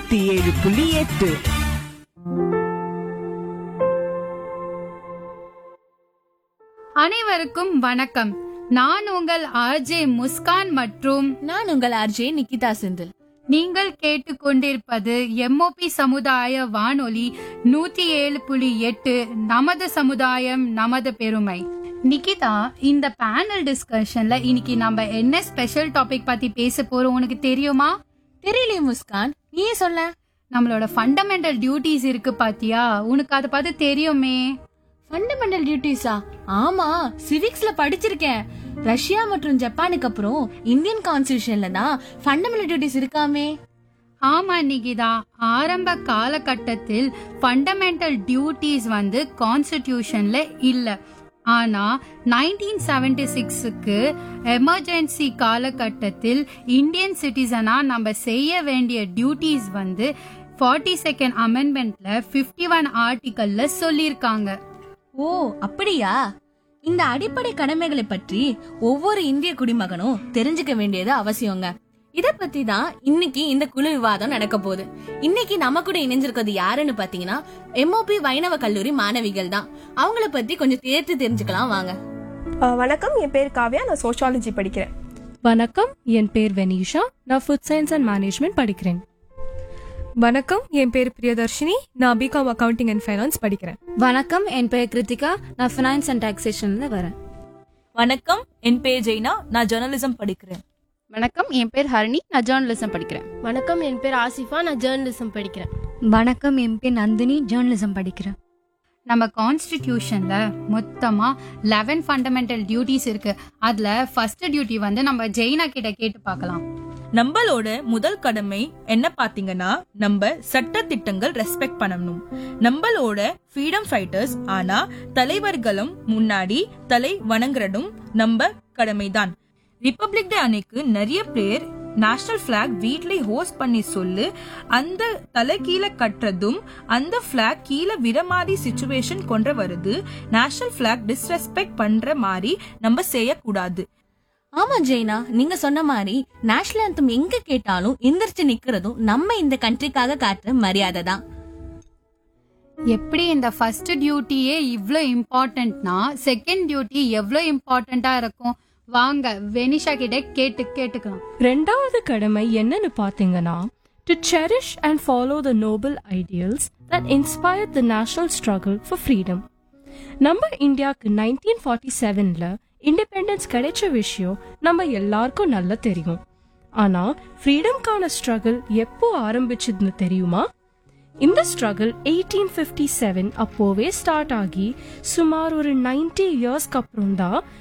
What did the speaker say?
நூத்தி ஏழு புள்ளி எட்டு அனைவருக்கும் வணக்கம் நான் உங்கள் ஆர்ஜே முஸ்கான் மற்றும் நான் உங்கள் ஆர்ஜே நிக்கிதா செந்தில் நீங்கள் கேட்டுக்கொண்டிருப்பது எம்ஓபி சமுதாய வானொலி நூத்தி ஏழு புள்ளி எட்டு நமது சமுதாயம் நமது பெருமை நிகிதா இந்த பேனல் டிஸ்கஷன்ல இன்னைக்கு நம்ம என்ன ஸ்பெஷல் டாபிக் பத்தி பேச போறோம் உனக்கு தெரியுமா தெரியலையே முஸ்கான் நீயே சொல்ல நம்மளோட ஃபண்டமெண்டல் டியூட்டிஸ் இருக்கு பாத்தியா உனக்கு அதை பத்தி தெரியுமே ஃபண்டமெண்டல் டியூட்டிஸா ஆமா சிவிக்ஸ்ல படிச்சிருக்கேன் ரஷ்யா மற்றும் ஜப்பானுக்கு அப்புறம் இந்தியன் கான்ஸ்டியூஷன்ல தான் ஃபண்டமெண்டல் டியூட்டிஸ் இருக்காமே ஆமா நிகிதா ஆரம்ப காலகட்டத்தில் ஃபண்டமெண்டல் டியூட்டிஸ் வந்து கான்ஸ்டிடியூஷன்ல இல்ல ஆனா நைன்டீன் செவன்டி சிக்ஸுக்கு எமர்ஜென்சி காலகட்டத்தில் இந்தியன் சிட்டிசனா நம்ம செய்ய வேண்டிய டியூட்டிஸ் வந்து ஃபார்ட்டி செகண்ட் அமெண்ட்மெண்ட்ல ஃபிஃப்டி ஒன் ஆர்டிக்கல்ல சொல்லியிருக்காங்க ஓ அப்படியா இந்த அடிப்படை கடமைகளை பற்றி ஒவ்வொரு இந்திய குடிமகனும் தெரிஞ்சுக்க வேண்டியது அவசியங்க இத பத்தி தான் இன்னைக்கு இந்த குழு விவாதம் நடக்க போகுது இன்னைக்கு நம்ம கூட இணைஞ்சிருக்கிறது யாருன்னு பாத்தீங்கன்னா எம்ஓபி வைணவ கல்லூரி மாணவிகள் தான் அவங்கள பத்தி கொஞ்சம் தேர்த்து தெரிஞ்சுக்கலாம் வாங்க அஹ் வணக்கம் என் பேர் காவ்யா நான் சோஷியாலஜி படிக்கிறேன் வணக்கம் என் பேர் வெனிஷா நான் ஃபுட் சயின்ஸ் அண்ட் மேனேஜ்மெண்ட் படிக்கிறேன் வணக்கம் என் பேர் பிரியதர்ஷினி நான் பிகாம் அக்கவுண்டிங் அண்ட் ஃபைனான்ஸ் படிக்கிறேன் வணக்கம் என் பெயர் கிருத்திகா நான் ஃபினான்ஸ் அண்ட் டாக்ஸேஷன்ல வரேன் வணக்கம் என் பேர் ஜெய்னா நான் ஜெர்னலிசம் படிக்கிறேன் வணக்கம் என் பேர் ஹரணி நான் ஜேர்னலிசம் படிக்கிறேன் வணக்கம் என் பேர் ஆசிஃபா நான் ஜேர்னலிசம் படிக்கிறேன் வணக்கம் என் பேர் நந்தினி ஜேர்னலிசம் படிக்கிறேன் நம்ம கான்ஸ்டிடியூஷன்ல மொத்தமா லெவன் ஃபண்டமெண்டல் டியூட்டிஸ் இருக்கு அதுல ஃபர்ஸ்ட் டியூட்டி வந்து நம்ம ஜெயினா கிட்ட கேட்டு பார்க்கலாம் நம்மளோட முதல் கடமை என்ன பாத்தீங்கன்னா நம்ம சட்ட திட்டங்கள் ரெஸ்பெக்ட் பண்ணணும் நம்மளோட ஃப்ரீடம் ஃபைட்டர்ஸ் ஆனா தலைவர்களும் முன்னாடி தலை வணங்குறதும் நம்ம கடமைதான் ரிப்பப்ளிக் டே அன்னைக்கு நிறைய பேர் நேஷனல் பிளாக் வீட்ல ஹோஸ்ட் பண்ணி சொல்லு அந்த தலை கீழே கட்டுறதும் அந்த பிளாக் கீழே விட மாதிரி சுச்சுவேஷன் கொண்டு வருது நேஷனல் பிளாக் டிஸ்ரெஸ்பெக்ட் பண்ற மாதிரி நம்ம செய்யக்கூடாது ஆமா ஜெய்னா நீங்க சொன்ன மாதிரி நேஷனல் anthem எங்க கேட்டாலும் எந்திரிச்சு நிக்கிறதும் நம்ம இந்த கண்ட்ரிக்காக காட்டுற மரியாதை தான் எப்படி இந்த ஃபர்ஸ்ட் டியூட்டியே இவ்ளோ இம்பார்ட்டன்ட்னா செகண்ட் டியூட்டி எவ்வளோ இம்பார்ட்டண்டா இருக்கும் வாங்க வெனிஷா கிட்ட கேட்டு கேட்டுக்கலாம் ரெண்டாவது கடமை என்னன்னு பாத்தீங்கன்னா to cherish and follow the noble ideals that inspire the national struggle for freedom நம்ம இந்தியாவுக்கு நைன்டீன் ஃபார்ட்டி செவன்ல இண்டிபெண்டன்ஸ் கிடைச்ச விஷயம் நம்ம எல்லாருக்கும் நல்லா தெரியும் ஆனா ஃப்ரீடம்கான ஸ்ட்ரகிள் எப்போ ஆரம்பிச்சதுன்னு தெரியுமா இந்த ஸ்ட்ரகிள் எயிட்டீன் ஃபிஃப்டி செவன் அப்போவே ஸ்டார்ட் ஆகி சுமார் ஒரு நைன்டி இயர்ஸ்க்கு அப்புறம் தான்